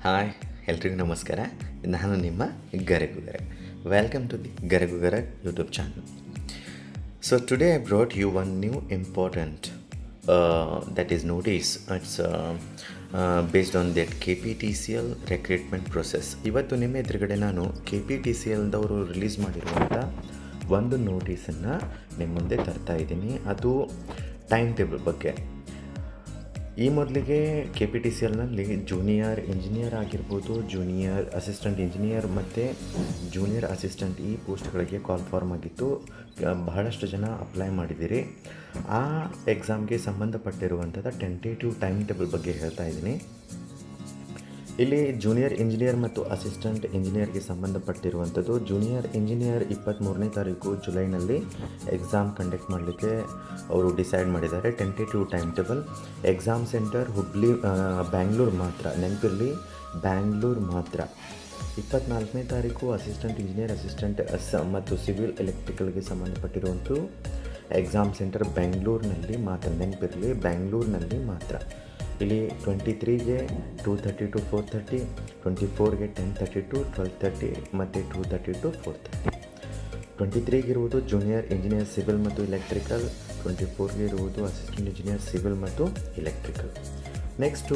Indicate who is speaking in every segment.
Speaker 1: hi ಎಲ್ರಿಗೂ ನಮಸ್ಕಾರ ನಾನು ನಿಮ್ಮ Garagugara welcome to the Garagugara YouTube channel so today I brought you one new important that is notice it's based on that K P T C L recruitment process ಇವತ್ತು ನಿಮ್ಮ ಎದುರುಗಡೆ ನಾನು K P T C ಎಲ್ದವರು release ಮಾಡಿರುವಂಥ ಒಂದು ನೋಟಿಸನ್ನು ನಿಮ್ಮ ಮುಂದೆ ತರ್ತಾ ಇದ್ದೀನಿ ಅದು ಟೈಮ್ ಟೇಬಲ್ ಬಗ್ಗೆ ಈ ಮೊದಲಿಗೆ ಕೆ ಪಿ ಟಿ ಸಿ ಎಲ್ನಲ್ಲಿ ಜೂನಿಯರ್ ಇಂಜಿನಿಯರ್ ಆಗಿರ್ಬೋದು ಜೂನಿಯರ್ ಅಸಿಸ್ಟೆಂಟ್ ಇಂಜಿನಿಯರ್ ಮತ್ತು ಜೂನಿಯರ್ ಅಸಿಸ್ಟೆಂಟ್ ಈ ಪೋಸ್ಟ್ಗಳಿಗೆ ಕಾಲ್ ಫಾರ್ಮ್ ಆಗಿತ್ತು ಆ, ಬಹಳಷ್ಟು ಜನ ಅಪ್ಲೈ ಮಾಡಿದ್ದೀರಿ ಆ ಎಕ್ಸಾಮ್ಗೆ ಸಂಬಂಧಪಟ್ಟಿರುವಂಥದ್ದು ಟೆಂಟೇಟಿವ್ ಟೈಮ್ ಟೇಬಲ್ ಬಗ್ಗೆ ಹೇಳ್ತಾ ಇದ್ದೀನಿ ಇಲ್ಲಿ ಜೂನಿಯರ್ ಇಂಜಿನಿಯರ್ ಮತ್ತು ಅಸಿಸ್ಟೆಂಟ್ ಇಂಜಿನಿಯರ್ಗೆ ಸಂಬಂಧಪಟ್ಟಿರುವಂಥದ್ದು ಜೂನಿಯರ್ ಇಂಜಿನಿಯರ್ ಇಪ್ಪತ್ತ್ಮೂರನೇ ತಾರೀಕು ಜುಲೈನಲ್ಲಿ ಎಕ್ಸಾಮ್ ಕಂಡಕ್ಟ್ ಮಾಡಲಿಕ್ಕೆ ಅವರು ಡಿಸೈಡ್ ಮಾಡಿದ್ದಾರೆ tentative time table exam centre Hubli ಆ, ಬ್ಯಾಂಗ್ಳೂರು ಮಾತ್ರ ನೆನಪಿರಲಿ ಬ್ಯಾಂಗ್ಳೂರು ಮಾತ್ರ ಇಪ್ಪತ್ನಾಲ್ಕನೇ ತಾರೀಕು ಅಸಿಸ್ಟೆಂಟ್ ಇಂಜಿನಿಯರ್ ಅಸಿಸ್ಟೆಂಟ್ ಅಸ್ ಮತ್ತು ಸಿವಿಲ್ ಎಲೆಕ್ಟ್ರಿಕಲ್ಗೆ ಸಂಬಂಧಪಟ್ಟಿರುವಂಥ ಎಕ್ಸಾಮ್ ಸೆಂಟರ್ ಬೆಂಗಳೂರಿನಲ್ಲಿ ಮಾತ್ರ ನೆನಪಿರಲಿ ಬೆಂಗಳೂರಿನಲ್ಲಿ ಮಾತ್ರ ಇಲ್ಲಿ ಟ್ವೆಂಟಿ ತ್ರೀಗೆ two thirty to four thirty twenty ಫೋರ್ಗೆ ten thirty to twelve thirty ಮತ್ತು two thirty to four thirty twenty ತ್ರೀಗೆ ಇರುವುದು ಜೂನಿಯರ್ ಇಂಜಿನಿಯರ್ ಸಿವಿಲ್ ಮತ್ತು ಇಲೆಕ್ಟ್ರಿಕಲ್ ಟ್ವೆಂಟಿ ಫೋರ್ಗೆ ಇರುವುದು ಅಸಿಸ್ಟೆಂಟ್ ಇಂಜಿನಿಯರ್ ಸಿವಿಲ್ ಮತ್ತು ಇಲೆಕ್ಟ್ರಿಕಲ್ ನೆಕ್ಸ್ಟು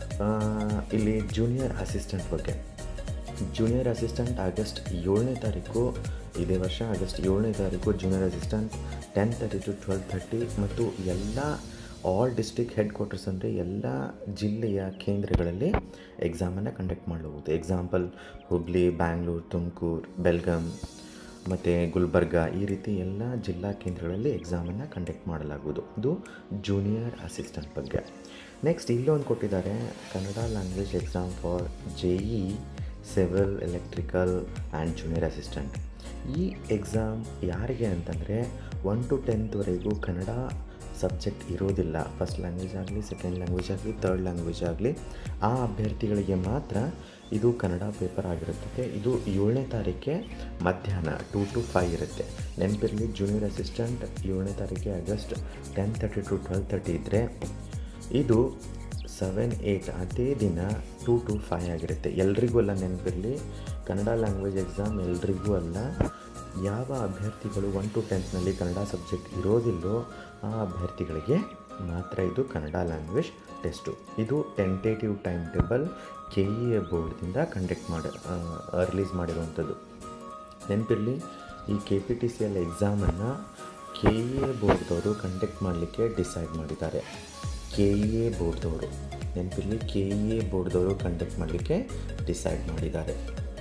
Speaker 1: ಇಲ್ಲಿ ಜೂನಿಯರ್ ಅಸಿಸ್ಟೆಂಟ್ ಬಗ್ಗೆ ಜೂನಿಯರ್ ಅಸಿಸ್ಟೆಂಟ್ ಆಗಸ್ಟ್ ಏಳನೇ ತಾರೀಕು ಇದೇ ವರ್ಷ ಆಗಸ್ಟ್ ಏಳನೇ ತಾರೀಕು junior assistant ten thirty to twelve thirty ಮತ್ತು ಎಲ್ಲ ಆಲ್ ಡಿಸ್ಟ್ರಿಕ್ಟ್ ಹೆಡ್ ಕ್ವಾರ್ಟರ್ಸ್ ಅಂದರೆ ಎಲ್ಲ ಜಿಲ್ಲೆಯ ಕೇಂದ್ರಗಳಲ್ಲಿ ಎಕ್ಸಾಮನ್ನು ಕಂಡಕ್ಟ್ ಮಾಡಲಾಗುವುದು ಎಕ್ಸಾಂಪಲ್ ಹುಬ್ಳಿ ಬ್ಯಾಂಗ್ಳೂರು ತುಮಕೂರು ಬೆಲ್ಗಾಂ ಮತ್ತು ಗುಲ್ಬರ್ಗ ಈ ರೀತಿ ಎಲ್ಲ ಜಿಲ್ಲಾ ಕೇಂದ್ರಗಳಲ್ಲಿ ಎಕ್ಸಾಮನ್ನು ಕಂಡಕ್ಟ್ ಮಾಡಲಾಗುವುದು ಇದು ಜೂನಿಯರ್ ಅಸಿಸ್ಟೆಂಟ್ ಬಗ್ಗೆ ನೆಕ್ಸ್ಟ್ ಇಲ್ಲೊಂದು ಕೊಟ್ಟಿದ್ದಾರೆ Kannada language exam for J E civil electrical and junior assistant ಈ ಎಕ್ಸಾಮ್ ಯಾರಿಗೆ ಅಂತಂದರೆ ಒನ್ ಟು ಟೆಂತ್ವರೆಗೂ ಕನ್ನಡ ಸಬ್ಜೆಕ್ಟ್ ಇರೋದಿಲ್ಲ ಫಸ್ಟ್ ಲ್ಯಾಂಗ್ವೇಜ್ ಆಗಲಿ ಸೆಕೆಂಡ್ ಲ್ಯಾಂಗ್ವೇಜ್ ಆಗಲಿ ತರ್ಡ್ ಲ್ಯಾಂಗ್ವೇಜ್ ಆಗಲಿ ಆ ಅಭ್ಯರ್ಥಿಗಳಿಗೆ ಮಾತ್ರ ಇದು ಕನ್ನಡ ಪೇಪರ್ ಆಗಿರುತ್ತದೆ ಇದು ಏಳನೇ ತಾರೀಕೆ ಮಧ್ಯಾಹ್ನ ಟೂ ಟು ಫೈವ್ ಇರುತ್ತೆ ನೆನಪಿರಲಿ ಜೂನಿಯರ್ ಅಸಿಸ್ಟೆಂಟ್ ಏಳನೇ ತಾರೀಕೆ August ten thirty to twelve thirty ಇದ್ದರೆ ಇದು ಸೆವೆನ್ ಏಯ್ಟ್ ಅದೇ ದಿನ ಟೂ ಟು ಫೈ ಆಗಿರುತ್ತೆ ಎಲ್ರಿಗೂ ಅಲ್ಲ ನೆನಪಿರಲಿ ಕನ್ನಡ ಲ್ಯಾಂಗ್ವೇಜ್ ಎಕ್ಸಾಮ್ ಎಲ್ರಿಗೂ ಅಲ್ಲ ಯಾವ ಅಭ್ಯರ್ಥಿಗಳು ಒನ್ ಟು ಟೆಂತ್ನಲ್ಲಿ ಕನ್ನಡ ಸಬ್ಜೆಕ್ಟ್ ಇರೋದಿಲ್ಲೋ ಆ ಅಭ್ಯರ್ಥಿಗಳಿಗೆ ಮಾತ್ರ ಇದು ಕನ್ನಡ ಲ್ಯಾಂಗ್ವೇಜ್ ಟೆಸ್ಟು ಇದು tentative time table K E A ಬೋರ್ಡ್ದಿಂದ ಕಂಡಕ್ಟ್ ಮಾಡಿ ರಿಲೀಸ್ ಮಾಡಿರುವಂಥದ್ದು ನೆನಪಿರಲಿ ಈ K P T C L ಎಕ್ಸಾಮನ್ನು ಕೆ ಇ ಎ ಬೋರ್ಡ್ದವರು ಕಂಡಕ್ಟ್ ಮಾಡಲಿಕ್ಕೆ ಡಿಸೈಡ್ ಮಾಡಿದ್ದಾರೆ ಕೆ ಇ ಎ ಬೋರ್ಡ್ದವರು ನೆನಪಿರಲಿ ಕೆ ಇ ಎ ಬೋರ್ಡ್ದವರು ಕಂಡಕ್ಟ್ ಮಾಡಲಿಕ್ಕೆ ಡಿಸೈಡ್ ಮಾಡಿದ್ದಾರೆ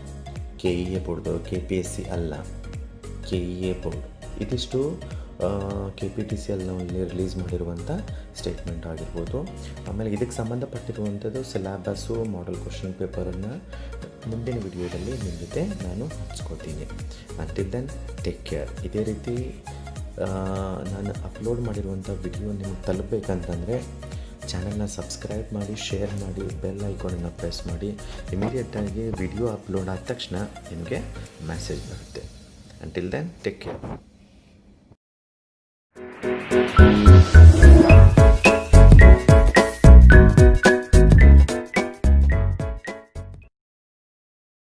Speaker 1: ಕೆ ಇ ಎ ಬೋರ್ಡ್ದವರು ಕೆ ಪಿ ಎಸ್ ಸಿ ಅಲ್ಲ ಕೆ ಇ ಎ ಬೋರ್ಡ್ ಇದಿಷ್ಟು ಕೆ ಪಿ ಟಿ ಸಿ ಎಲ್ನಲ್ಲಿ ರಿಲೀಸ್ ಮಾಡಿರುವಂಥ ಸ್ಟೇಟ್ಮೆಂಟ್ ಆಗಿರ್ಬೋದು ಆಮೇಲೆ ಇದಕ್ಕೆ ಸಂಬಂಧಪಟ್ಟಿರುವಂಥದ್ದು ಸಿಲೆಬಸ್ಸು ಮಾಡೆಲ್ ಕ್ವಶನ್ ಪೇಪರನ್ನು ಮುಂದಿನ ವಿಡಿಯೋದಲ್ಲಿ ನಿಮ್ಮ ಜೊತೆ ನಾನು ಹಂಚ್ಕೋತೀನಿ ಅಂಟಿಲ್ ದೆನ್ ಟೇಕ್ ಕೇರ್ ಇದೇ ರೀತಿ ಆ, ನಾನು ಅಪ್ಲೋಡ್ ಮಾಡಿರುವಂಥ ವಿಡಿಯೋ ನಿಮ್ಗೆ ತಲುಪಬೇಕಂತಂದರೆ ಚಾನಲ್ನ ಸಬ್ಸ್ಕ್ರೈಬ್ ಮಾಡಿ ಶೇರ್ ಮಾಡಿ ಬೆಲ್ ಐಕಾನನ್ನು ಪ್ರೆಸ್ ಮಾಡಿ ಇಮಿಡಿಯೇಟಾಗಿ ವಿಡಿಯೋ ಅಪ್ಲೋಡ್ ಆದ ತಕ್ಷಣ ನಿಮಗೆ ಮೆಸೇಜ್ ಬರುತ್ತೆ ಅಂಟಿಲ್ ದೆನ್ ಟೇಕ್ ಕೇರ್